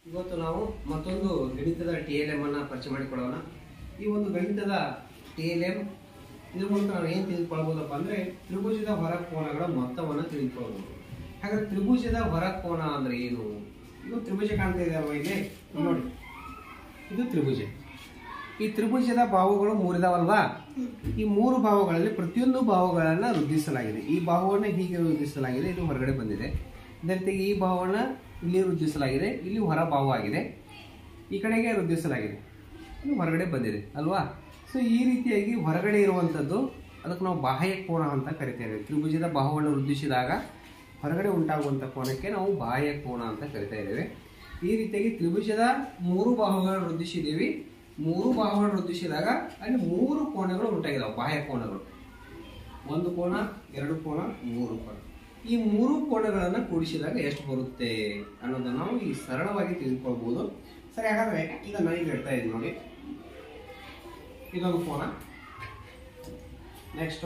ಇವತ್ತು ನಾವು ಮತ್ತೊಂದು ಗಣಿತದ ಟಿ ಎಲ್ ಎಮ್ ಅನ್ನ ಪರಿಚಯ ಮಾಡಿಕೊಳ್ಳೋಣ ಈ ಒಂದು ಗಣಿತದ ಟಿ ಎಲ್ ಎಮ್ ಇದ್ರ ಮೂಲಕ ನಾವು ಏನು ತಿಳಿದುಕೊಳ್ಬೋದಪ್ಪ ಅಂದ್ರೆ ತ್ರಿಭುಜದ ಹೊರ ಕೋನಗಳ ಮೊತ್ತವನ್ನು ತಿಳಿದುಕೊಳ್ಬಹುದು ಹಾಗಾದ್ರೆ ತ್ರಿಭುಜದ ಹೊರ ಕೋನ ಅಂದ್ರೆ ಏನು ಇದು ತ್ರಿಭುಜ ಕಾಣ್ತಾ ಇದೆ ಅಲ್ವಾ ಇಲ್ಲಿ ಇಲ್ಲಿ ನೋಡಿ ಇದು ತ್ರಿಭುಜ ಈ ತ್ರಿಭುಜದ ಬಾಹುಗಳು ಮೂರಿದಾವಲ್ವಾ ಈ ಮೂರು ಬಾಹುಗಳಲ್ಲಿ ಪ್ರತಿಯೊಂದು ಬಾಹುಗಳನ್ನ ವೃದ್ಧಿಸಲಾಗಿದೆ ಈ ಬಾಹುವನ್ನು ಹೀಗೆ ವೃದ್ಧಿಸಲಾಗಿದೆ ಇದು ಹೊರಗಡೆ ಬಂದಿದೆ ಅದೇ ರೀತಿಯಾಗಿ ಈ ಬಾಹುವನ್ನ ಇಲ್ಲಿ ವೃದ್ಧಿಸಲಾಗಿದೆ ಇಲ್ಲಿ ಹೊರ ಬಾಹು ಆಗಿದೆ ಈ ಕಡೆಗೆ ವೃದ್ಧಿಸಲಾಗಿದೆ ಇದು ಹೊರಗಡೆ ಬಂದಿದೆ ಅಲ್ವಾ ಸೊ ಈ ರೀತಿಯಾಗಿ ಹೊರಗಡೆ ಇರುವಂಥದ್ದು ಅದಕ್ಕೆ ನಾವು ಬಾಹ್ಯ ಕೋನ ಅಂತ ಕರಿತೇವೆ ತ್ರಿಭುಜದ ಬಾಹುವನ್ನು ವೃದ್ಧಿಸಿದಾಗ ಹೊರಗಡೆ ಉಂಟಾಗುವಂಥ ಕೋನಕ್ಕೆ ನಾವು ಬಾಹ್ಯ ಕೋನ ಅಂತ ಕರಿತಾ ಇದ್ದೇವೆ ಈ ರೀತಿಯಾಗಿ ತ್ರಿಭುಜದ ಮೂರು ಬಾಹುಗಳನ್ನು ವೃದ್ಧಿಸಿದ್ದೀವಿ ಮೂರು ಬಾಹುಗಳನ್ನು ವೃದ್ಧಿಸಿದಾಗ ಅಲ್ಲಿ ಮೂರು ಕೋನಗಳು ಉಂಟಾಗಿದಾವೆ ಬಾಹ್ಯ ಕೋನಗಳು ಒಂದು ಕೋನ ಎರಡು ಕೋನ ಮೂರು ಕೋನ ಈ ಮೂರು ಕೋನಗಳನ್ನು ಕೂಡಿಸಿದಾಗ ಎಷ್ಟು ಬರುತ್ತೆ ಅನ್ನೋದನ್ನ ನಾವು ಈ ಸರಳವಾಗಿ ತಿಳಿದುಕೊಳ್ಬಹುದು ಸರಿ ಹಾಗಾದ್ರೆ ಈಗ ನಾನು ಈಗ ಹೇಳ್ತಾ ಇದ್ದೀನಿ ನೋಡಿ ಇದೊಂದು ಕೋನ ನೆಕ್ಸ್ಟ್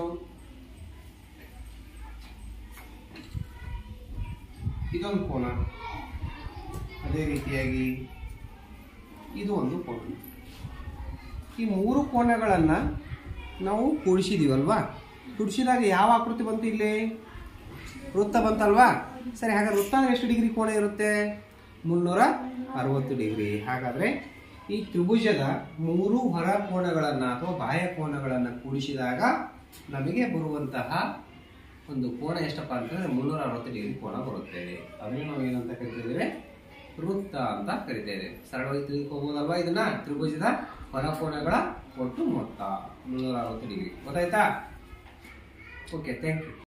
ಇದೊಂದು ಕೋನ ಅದೇ ರೀತಿಯಾಗಿ ಇದು ಒಂದು ಕೋನ ಈ ಮೂರು ಕೋನಗಳನ್ನ ನಾವು ಕೂಡಿಸಿದೀವಲ್ವಾ ಕೂಡಿಸಿದಾಗ ಯಾವ ಆಕೃತಿ ಬಂತು ಇಲ್ಲಿ ವೃತ್ತ ಬಂತಲ್ವಾ ಸರಿ ಹಾಗಾದ್ರೆ ವೃತ್ತ ಅಂದ್ರೆ ಎಷ್ಟು ಡಿಗ್ರಿ ಕೋನ ಇರುತ್ತೆ ಮುನ್ನೂರ ಅರವತ್ತು ಡಿಗ್ರಿ ಹಾಗಾದ್ರೆ ಈ ತ್ರಿಭುಜದ ಮೂರು ಹೊರ ಕೋನಗಳನ್ನ ಅಥವಾ ಬಾಹ್ಯ ಕೋನಗಳನ್ನ ಕೂಡಿಸಿದಾಗ ನಮಗೆ ಬರುವಂತಹ ಒಂದು ಕೋನ ಎಷ್ಟಪ್ಪ ಅಂತಂದ್ರೆ ಮುನ್ನೂರ ಅರವತ್ತು ಡಿಗ್ರಿ ಕೋನ ಬರುತ್ತೆ ಅದನ್ನು ನಾವು ಏನಂತ ಕರಿತಿದ್ದೇವೆ ವೃತ್ತ ಅಂತ ಕರಿತೇವೆ ಸರಳವಾಗಿ ತಿಳ್ಕೊಬಹುದಲ್ವಾ ಇದನ್ನ ತ್ರಿಭುಜದ ಹೊರ ಕೋನಗಳ ಒಟ್ಟು ಮೊತ್ತ ಮುನ್ನೂರ ಅರವತ್ತು ಡಿಗ್ರಿ ಗೊತ್ತಾಯ್ತಾ ಓಕೆ ಥ್ಯಾಂಕ್ ಯು